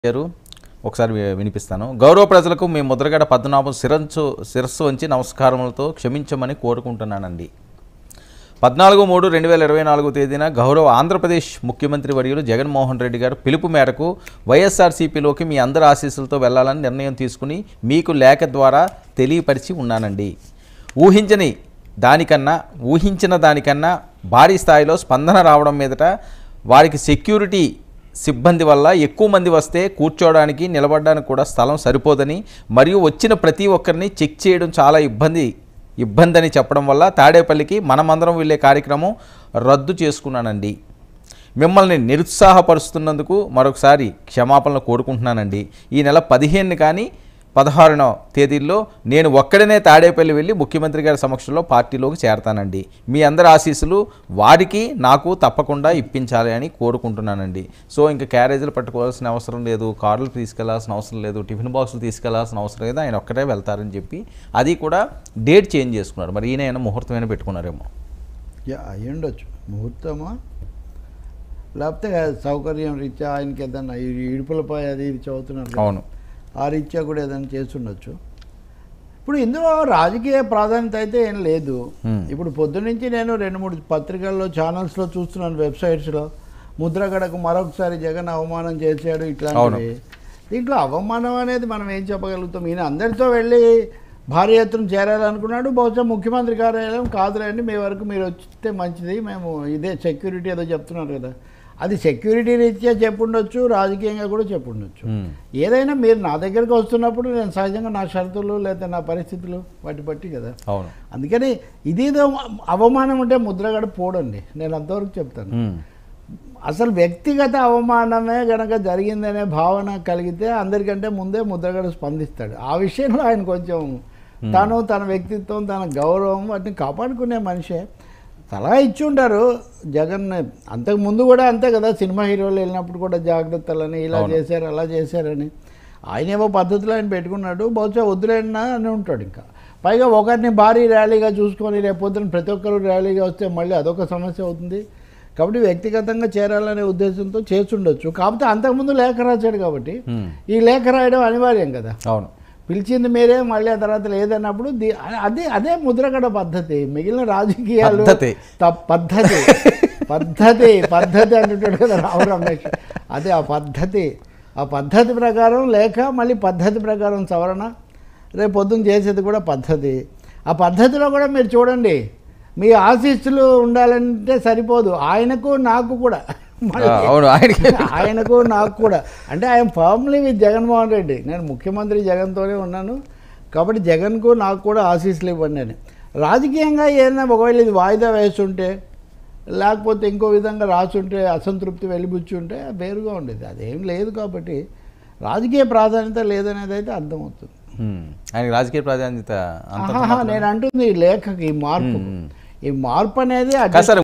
గారు ఒకసారి వి- వినిపిస్తాను గౌరవ ప్రజలకు మీ ముద్రగడ పద్మనాభం శిరస్సు శిరస్సు వంచి నమస్కారములతో క్షమించమని కోరుకుంటున్నానండి పద్నాలుగు మూడు రెండు వేల ఇరవై నాలుగు తేదీన గౌరవ ఆంధ్రప్రదేశ్ ముఖ్యమంత్రి వర్యులు జగన్మోహన్ రెడ్డి గారు పిలుపు మేరకు వైఎస్ఆర్సీపీలోకి మీ అందరి ఆశీస్సులతో వెళ్లాలని నిర్ణయం తీసుకుని మీకు లేఖ ద్వారా తెలియపరిచి ఉన్నానండి ఊహించని దానికన్నా ఊహించిన దానికన్నా భారీ స్థాయిలో స్పందన రావడం మీదట వారికి సెక్యూరిటీ సిబ్బంది వల్ల ఎక్కువ మంది వస్తే కూర్చోవడానికి నిలబడడానికి కూడా స్థలం సరిపోదని మరియు వచ్చిన ప్రతి ఒక్కరిని చెక్ చేయడం చాలా ఇబ్బంది ఇబ్బంది అని చెప్పడం వల్ల తాడేపల్లికి మనమందరం వెళ్ళే కార్యక్రమం రద్దు చేసుకున్నానండి మిమ్మల్ని నిరుత్సాహపరుస్తున్నందుకు మరొకసారి క్షమాపణలు కోరుకుంటున్నానండి ఈ నెల పదిహేను కానీ పదహారున తేదీల్లో నేను ఒక్కడనే తాడేపల్లి వెళ్ళి ముఖ్యమంత్రి గారి సమక్షంలో పార్టీలోకి చేరతానండి మీ అందరి ఆశీస్సులు వారికి నాకు తప్పకుండా ఇప్పించాలి అని కోరుకుంటున్నానండి సో ఇంకా క్యారేజీలు పట్టుకోవాల్సిన అవసరం లేదు కార్లు తీసుకెళ్లాల్సిన అవసరం లేదు టిఫిన్ బాక్సులు తీసుకెళ్లాల్సిన అవసరం లేదు ఆయన ఒక్కడే వెళ్తారని చెప్పి అది కూడా డేట్ చేంజ్ చేసుకున్నారు మరి ఈయన ఏమైనా ముహూర్తమైనా పెట్టుకున్నారేమో యా అయి ఉండొచ్చు ముహూర్తమా లేకపోతే సౌకర్యం రీత్యా ఆయనకి ఏదన్నా ఈ ఇడుపులపై అది ఇది చదువుతున్నారు కదా. అవును ఆ రీత్యా కూడా ఏదైనా చేస్తుండొచ్చు ఇప్పుడు ఇందులో రాజకీయ ప్రాధాన్యత అయితే ఏం లేదు Hmm. ఇప్పుడు పొద్దునుంచి నేను రెండు మూడు పత్రికల్లో ఛానల్స్లో చూస్తున్నాను వెబ్సైట్స్లో ముద్రగడకు మరొకసారి జగన్ అవమానం చేశాడు ఇట్లాంటివి దీంట్లో అవమానం అనేది మనం ఏం చెప్పగలుగుతాం ఈయన అందరితో వెళ్ళి భారీ ఎత్తున చేరాలనుకున్నాడు బహుశా ముఖ్యమంత్రి కార్యాలయం కాదులేండి మీ వరకు మీరు వచ్చితే మంచిది మేము ఇదే సెక్యూరిటీ ఏదో చెప్తున్నారు కదా అది సెక్యూరిటీ రీత్యా చెప్పుండొచ్చు రాజకీయంగా కూడా చెప్పుండొచ్చు ఉమ్. ఏదైనా మీరు నా దగ్గరికి వస్తున్నప్పుడు నేను సహజంగా నా షరతులు లేదా నా పరిస్థితులు వాటి బట్టి కదా అవును అందుకని ఇదేదో అవమానం ఉంటే ముద్రగడ పోడండి నేను అంతవరకు చెప్తాను ఉమ్. అసలు వ్యక్తిగత అవమానమే గనక జరిగిందనే భావన కలిగితే అందరికంటే ముందే ముద్రగడ స్పందిస్తాడు ఆ విషయంలో ఆయన కొంచెం తను తన వ్యక్తిత్వం తన గౌరవం వాటిని కాపాడుకునే మనిషే సలహా ఇచ్చి ఉంటారు జగన్ అంతకు ముందు కూడా అంతే కదా సినిమా హీరోలు వెళ్ళినప్పుడు కూడా జాగ్రత్తలని ఇలా అవును. చేశారు అలా చేశారని ఆయన ఏమో పద్ధతిలో ఆయన పెట్టుకున్నాడు బహుశా వద్దులేనా అని ఉంటాడు ఇంకా పైగా ఒకరిని భారీ ర్యాలీగా చూసుకొని రేపొద్దున ప్రతి ఒక్కరు ర్యాలీగా వస్తే మళ్ళీ అదొక సమస్య అవుతుంది కాబట్టి వ్యక్తిగతంగా చేరాలనే ఉద్దేశంతో చేస్తుండొచ్చు కాకపోతే అంతకుముందు లేఖ రాశాడు కాబట్టి ఉమ్. ఈ లేఖ రాయడం అనివార్యం కదా అవును పిలిచింది మీరే మళ్ళీ ఆ తర్వాత లేదన్నప్పుడు ది- అదే అదే ముద్రగడ పద్ధతి మిగిలిన రాజకీయాలు పద్ధతి. త- పద్ధతి పద్ధతి పద్ధతి అంటుంటాడు కదా రావు రమేష్ అదే ఆ పద్ధతి ఆ పద్ధతి ప్రకారం లేక మళ్ళీ పద్ధతి ప్రకారం సవరణ రేపు పొద్దున్న చేసేది కూడా పద్ధతి ఆ పద్ధతిలో కూడా మీరు చూడండి మీ ఆశీస్సులు ఉండాలంటే సరిపోదు ఆయనకు నాకు కూడా మళ్ళీ ఆ, అవును ఆయనకి ఆయనకు నాకు కూడా అంటే ఆయన ఫార్మ్లీ విత్ జగన్మోహన్ రెడ్డి నేను ముఖ్యమంత్రి జగన్తోనే ఉన్నాను కాబట్టి జగన్కు నాకు కూడా ఆశీస్సులు ఇవ్వండి అని రాజకీయంగా ఏదైనా ఒకవేళ ఇది వాయిదా వేస్తుంటే లేకపోతే ఇంకో విధంగా రాసుంటే అసంతృప్తి వెలిబుచ్చుంటే వేరుగా ఉండేది అదేం లేదు కాబట్టి రాజకీయ ప్రాధాన్యత లేదనేది అయితే అర్థమవుతుంది ఉమ్. ఆయనకి రాజకీయ ప్రాధాన్యత అంత ఆహాహా, నేను అంటుంది ఈ లేఖకి ఈ మార్పు మ్మ్. ఈ మార్పు అనేది కాదు సార్